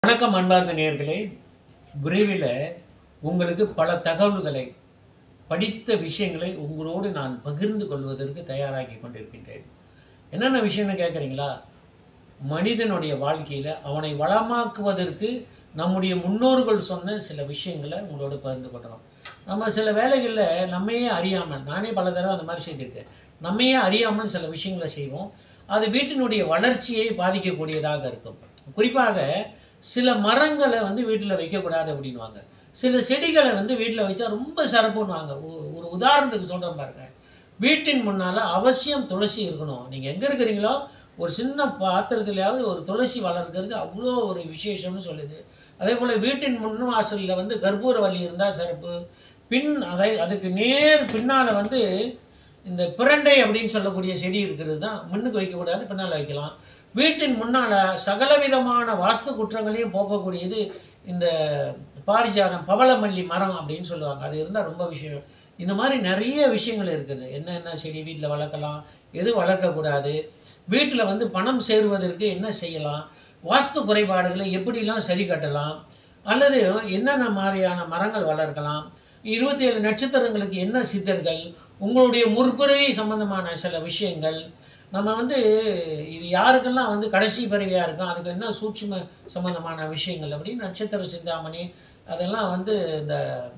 வணக்கம் அன்பார்ந்த நேயர்களே விரைவில் உங்களுக்கு பல தகவல்களை படித்த விஷயங்களை உங்களோடு நான் பகிர்ந்து கொள்வதற்கு தயாராகி கொண்டிருக்கின்றேன் என்னென்ன விஷயம்னு கேட்குறீங்களா மனிதனுடைய வாழ்க்கையில் அவனை வளமாக்குவதற்கு நம்முடைய முன்னோர்கள் சொன்ன சில விஷயங்களை உங்களோடு பகிர்ந்து கொள்கிறோம் நம்ம சில வேலைகளில் நம்மையே அறியாமல் நானே பல தடவை அந்த மாதிரி செய்திருக்கேன் நம்மையே அறியாமல் சில விஷயங்களை செய்வோம் அது வீட்டினுடைய வளர்ச்சியை பாதிக்கக்கூடியதாக இருக்கும் குறிப்பாக சில மரங்களை வந்து வீட்டில் வைக்கக்கூடாது அப்படின்வாங்க சில செடிகளை வந்து வீட்டில் வச்சா ரொம்ப சிறப்புன்னுவாங்க ஒ- ஒரு உதாரணத்துக்கு சொல்கிறேன் பாருங்க வீட்டின் முன்னால் அவசியம் துளசி இருக்கணும் நீங்கள் எங்கே இருக்கிறீங்களோ ஒரு சின்ன பாத்திரத்துலையாவது ஒரு துளசி வளர்க்கிறது அவ்வளோ ஒரு விசேஷம்னு சொல்லுது அதே போல் வீட்டின் முன் வாசலில் வந்து கற்பூரவல்லி இருந்தால் சிறப்பு பின் அதை அதுக்கு நேர் பின்னால் வந்து இந்த பிரண்டை அப்படின்னு சொல்லக்கூடிய செடி இருக்கிறது தான் முன்னுக்கு வைக்கக்கூடாது பின்னால் வைக்கலாம் வீட்டின் முன்னால் சகலவிதமான வாஸ்து குற்றங்களையும் போக்கக்கூடியது இந்த பாரிஜாதம் பவளமல்லி மரம் அப்படின்னு சொல்லுவாங்க அது இருந்தால் ரொம்ப விஷயம் இந்த மாதிரி நிறைய விஷயங்கள் இருக்குது என்னென்ன செடி வீட்டில் வளர்க்கலாம் எது வளர்க்கக்கூடாது வீட்டில் வந்து பணம் சேருவதற்கு என்ன செய்யலாம் வாஸ்து குறைபாடுகளை எப்படிலாம் சரி கட்டலாம் அல்லது என்னென்ன மாதிரியான மரங்கள் வளர்க்கலாம் இருபத்தி ஏழு நட்சத்திரங்களுக்கு என்ன சித்தர்கள் உங்களுடைய முற்பிறவி சம்பந்தமான சில விஷயங்கள் நம்ம வந்து இது யாருக்கெல்லாம் வந்து கடைசி பிறவியாக இருக்கும் அதுக்கு என்ன சூட்சும சம்பந்தமான விஷயங்கள் அப்படின்னு நட்சத்திர சிந்தாமணி அதெல்லாம் வந்து இந்த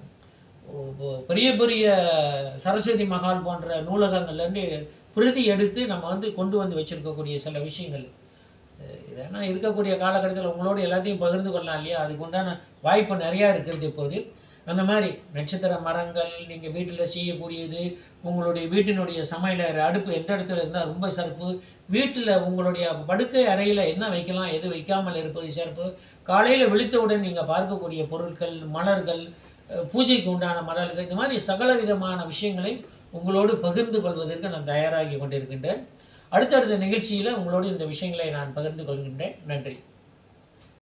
ஒ- ஒ- பெரிய பெரிய சரஸ்வதி மகால் போன்ற நூலகங்கள்லேருந்து பிரதி எடுத்து நம்ம வந்து கொண்டு வந்து வச்சுருக்கக்கூடிய சில விஷயங்கள் அஹ் இதெல்லாம் இருக்கக்கூடிய காலகட்டத்தில் உங்களோட எல்லாத்தையும் பகிர்ந்து கொள்ளலாம் இல்லையா அதுக்கு உண்டான வாய்ப்பு நிறையா இருக்கிறது இப்போது அந்த மாதிரி நட்சத்திர மரங்கள் நீங்கள் வீட்டில் செய்யக்கூடியது உங்களுடைய வீட்டினுடைய சமையலறை அடுப்பு எந்த இடத்துல இருந்தால் ரொம்ப சிறப்பு வீட்டில் உங்களுடைய படுக்கை அறையில் என்ன வைக்கலாம் எது வைக்காமல் இருப்பது சிறப்பு காலையில் விழித்தவுடன் நீங்கள் பார்க்கக்கூடிய பொருட்கள் மலர்கள் அஹ் பூஜைக்கு உண்டான மலர்கள் இந்த மாதிரி சகல விதமான விஷயங்களை உங்களோடு பகிர்ந்து கொள்வதற்கு நான் தயாராகி கொண்டிருக்கின்றேன் அடுத்தடுத்த நிகழ்ச்சியில் உங்களோடு இந்த விஷயங்களை நான் பகிர்ந்து கொள்கின்றேன் நன்றி